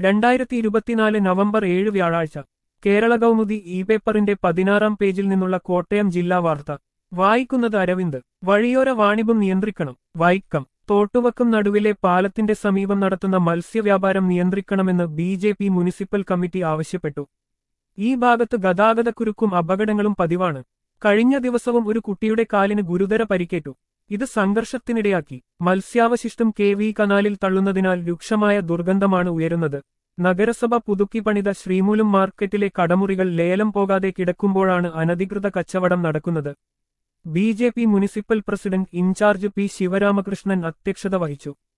രണ്ടായിരത്തി ഇരുപത്തിനാല് നവംബർ ഏഴ് വ്യാഴാഴ്ച കേരള കൗമുദി ഇ പേപ്പറിന്റെ പതിനാറാം പേജിൽ നിന്നുള്ള കോട്ടയം ജില്ലാ വാർത്ത വായിക്കുന്നത് അരവിന്ദ് വഴിയോര വാണിഭം നിയന്ത്രിക്കണം വൈക്കം തോട്ടുവക്കം നടുവിലെ പാലത്തിന്റെ സമീപം നടത്തുന്ന മത്സ്യവ്യാപാരം നിയന്ത്രിക്കണമെന്ന് B J P municipal committee ആവശ്യപ്പെട്ടു ഈ ഭാഗത്ത് ഗതാഗതക്കുരുക്കും അപകടങ്ങളും പതിവാണ് കഴിഞ്ഞ ദിവസവും ഒരു കുട്ടിയുടെ കാലിന് ഗുരുതര പരിക്കേറ്റു ഇത് സംഘർഷത്തിനിടയാക്കി മത്സ്യാവശിഷ്ടം കെ വി കനാലിൽ തള്ളുന്നതിനാൽ രൂക്ഷമായ ദുർഗന്ധമാണ് ഉയരുന്നത് നഗരസഭ പുതുക്കി പണിത ശ്രീമൂലം മാർക്കറ്റിലെ കടമുറികൾ ലേലം പോകാതെ കിടക്കുമ്പോഴാണ് അനധികൃത കച്ചവടം നടക്കുന്നത് B J P municipal president in charge P Sivaramakrishnan അധ്യക്ഷത വഹിച്ചു